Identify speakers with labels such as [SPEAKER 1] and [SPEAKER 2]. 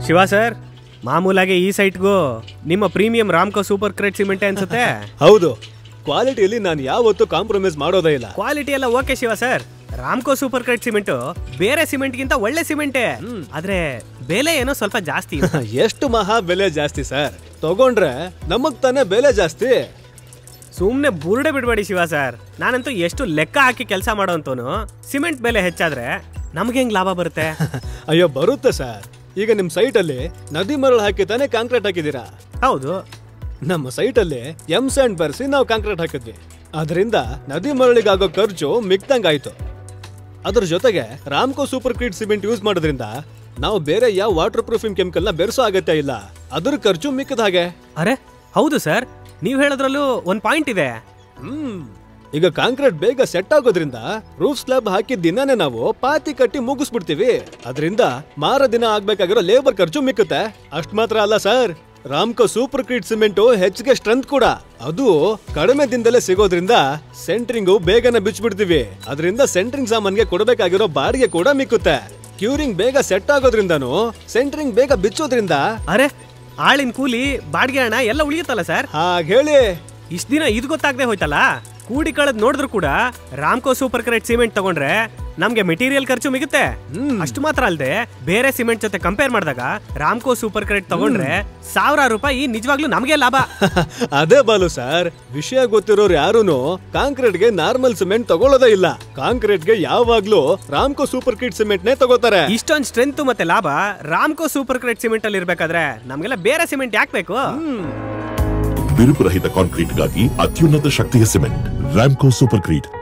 [SPEAKER 1] Shiva sir ಮಾಮೂಲಾಗಿ ಈ ಸೈಟ್ಗೂ ನಿಮ್ಮ ಪ್ರೀಮಿಯಂ ರಾಮ್ಕೋ ಸೂಪರ್ ಕ್ರೇಟ್ ಸಿಮೆಂಟೆ ಅನ್ಸುತ್ತೆ
[SPEAKER 2] ಹೌದು ಕ್ವಾಲಿಟಿಯಲ್ಲಿ ನಾನು ಯಾವತ್ತೂ ಕಾಂಪ್ರಮೈಸ್ ಮಾಡೋದೇ ಇಲ್ಲ
[SPEAKER 1] ಕ್ವಾಲಿಟಿ ಎಲ್ಲ okay Shiva sir Ramco Supercrete cement ಬೇರೆ ಸಿಮೆಂಟ್ಗಿಂತ ಒಳ್ಳೆ ಸಿಮೆಂಟೇ ಆದ್ರೆ ಬೆಲೆ ಏನೋ ಸ್ವಲ್ಪ ಜಾಸ್ತಿ ಇದೆ.
[SPEAKER 2] ಎಷ್ಟು ಮಹಾ ಬೆಲೆ ಜಾಸ್ತಿ ಸರ್ ತಗೊಂಡ್ರೆ ನಮಗ್ ತಾನೇ ಬೆಲೆ ಜಾಸ್ತಿ
[SPEAKER 1] ಸುಮ್ನೆ ಬುರುಡೆ ಬಿಡ್ಬೇಡಿ ಶಿವ ಸರ್ ನಾನಂತೂ ಎಷ್ಟು ಲೆಕ್ಕ ಹಾಕಿ ಕೆಲಸ ಮಾಡೋಂತೋನು ಸಿಮೆಂಟ್ ಬೆಲೆ ಹೆಚ್ಚಾದ್ರೆ ನಮ್ಗೆ ಹೆಂಗ್ ಲಾಭ ಬರುತ್ತೆ
[SPEAKER 2] ಅಯ್ಯೋ ಬರುತ್ತೆ ಸರ್ ಈಗ ನಿಮ್ ಸೈಟ್ ಅಲ್ಲಿ ನದಿ ಮರಳು ಹಾಕಿ ತಾನೇ ಕಾಂಕ್ರೀಟ್ ಹಾಕಿದೀರಾ
[SPEAKER 1] ಹೌದು
[SPEAKER 2] ನಮ್ಮ ಸೈಟ್ ಅಲ್ಲಿ ಎಂ ಸ್ಯಾಂಡ್ ಬರ್ಸಿ ನಾವು ಕಾಂಕ್ರೀಟ್ ಹಾಕಿದ್ವಿ ಅದರಿಂದ ನದಿ ಮರಳಿಗಾಗೋ ಖರ್ಚು ಮಿಕ್ದಂಗಾಯ್ತು ಅದ್ರ ಜೊತೆಗೆ Ramco Supercrete cement use ಮಾಡೋದ್ರಿಂದ ನಾವು ಬೇರೆ ಯಾವ ವಾಟರ್ ಪ್ರೂಫಿಂಗ್ ಕೆಮಿಕಲ್ ನ ಬೆರೆಸೋ ಅಗತ್ಯ ಇಲ್ಲ ಅದ್ರ ಖರ್ಚು ಮಿಕ್ಕದ ಹಾಗೆ
[SPEAKER 1] ಅರೆ ಹೌದು ಸರ್ ನೀವ್ ಹೇಳೋದ್ರಲ್ಲೂ ಒಂದ್ ಪಾಯಿಂಟ್ ಇದೆ
[SPEAKER 2] ಹ್ಮ್ ಈಗ ಕಾಂಕ್ರೀಟ್ ಬೇಗ ಸೆಟ್ ಆಗೋದ್ರಿಂದ ರೂಫ್ ಸ್ಲಾಬ್ ಹಾಕಿದ ದಿನಾನೇ ನಾವು ಪಾತಿ ಕಟ್ಟಿ ಮುಗಿಸ್ಬಿಡ್ತೀವಿ ಅದರಿಂದ ಮಾರ ದಿನ ಆಗ್ಬೇಕಾಗಿರೋ ಲೇಬರ್ ಖರ್ಚು ಮಿಕ್ಕುತ್ತೆ ಅಷ್ಟ್ ಮಾತ್ರ ಅಲ್ಲ sir Ramco Supercrete cement ಹೆಚ್ಚಿಗೆ ಸ್ಟ್ರೆಂತ್ ಕೂಡ ಅದು ಕಡಿಮೆ ದಿನದಲ್ಲೇ ಸಿಗೋದ್ರಿಂದ ಸೆಂಟ್ರಿಂಗು ಬೇಗನೆ ಬಿಚ್ಚಿಬಿಡ್ತೀವಿ ಅದರಿಂದ ಸೆಂಟ್ರಿಂಗ್ ಸಾಮಾನ್ಗೆ ಕೊಡಬೇಕಾಗಿರೋ ಬಾಡಿಗೆ ಕೂಡ ಮಿಕ್ಕುತ್ತೆ ಕ್ಯೂರಿಂಗ್ ಬೇಗ ಸೆಟ್ ಆಗೋದ್ರಿಂದನು ಸೆಂಟ್ರಿಂಗ್ ಬೇಗ ಬಿಚ್ಚೋದ್ರಿಂದ
[SPEAKER 1] ಅರೆ ಆಳಿನ ಕೂಲಿ ಬಾಡಿಗೆ ಹಣ ಎಲ್ಲ ಉಳಿಯುತ್ತಲ್ಲ ಸರ್
[SPEAKER 2] ಹಾಗೆ ಹೇಳಿ
[SPEAKER 1] ಇಷ್ಟ ದಿನ ಇದು ಗೊತ್ತಾಗದೆ ಹೋಯ್ತಲ್ಲ ಕೂಡಿ ಕಳೆದ್ ನೋಡಿದ್ರು ಕೂಡ ರಾಮ್ಕೋ ಸೂಪರ್ ಕ್ರೇಟ್ ಸಿಮೆಂಟ್ ತಗೊಂಡ್ರೆ ನಮ್ಗೆ ಮೆಟೀರಿಯಲ್ ಖರ್ಚು ಮಿಗುತ್ತೆ ಅಷ್ಟು ಮಾತ್ರ ಅಲ್ಲದೆ ಬೇರೆ ಸಿಮೆಂಟ್ ಜೊತೆ ಕಂಪೇರ್ ಮಾಡಿದಾಗ ರಾಮ್ಕೋ ಸೂಪರ್ ಕ್ರೇಟ್ ತಗೊಂಡ್ರೆ ಸಾವಿರಾರು ರೂಪಾಯಿ ನಿಜವಾಗ್ಲೂ ನಮಗೆ ಲಾಭ
[SPEAKER 2] ಅದೇ ಬಾಲು ಸರ್ ವಿಷಯ ಗೊತ್ತಿರೋರು ಯಾರೂನು ಕಾಂಕ್ರೀಟ್ಗೆ ನಾರ್ಮಲ್ ಸಿಮೆಂಟ್ ತಗೊಳ್ಳೋದೇ ಇಲ್ಲ ಕಾಂಕ್ರೀಟ್ಗೆ ಯಾವಾಗ್ಲೂ ರಾಮ್ಕೋ ಸೂಪರ್ ಕಿಟ್ ಸಿಮೆಂಟ್ ನೇ ತಗೋತಾರೆ
[SPEAKER 1] ಇಷ್ಟೊಂದು ಸ್ಟ್ರೆಂತ್ ಮತ್ತೆ ಲಾಭ ರಾಮ್ಕೋ ಸೂಪರ್ ಕ್ರೇಟ್ ಸಿಮೆಂಟ್ ಅಲ್ಲಿ ಇರ್ಬೇಕಾದ್ರೆ ನಮ್ಗೆಲ್ಲ ಬೇರೆ ಸಿಮೆಂಟ್ ಯಾಕೆ ಬೇಕು
[SPEAKER 3] ಬಿರುಕು ರಹಿತ ಕಾಂಕ್ರೀಟ್ಗಾಗಿ ಅತ್ಯುನ್ನತ ಶಕ್ತಿಯ ಸಿಮೆಂಟ್ ರ್ಯಾಮ್ಕೋ ಸೂಪರ್ ಕ್ರೀಟ್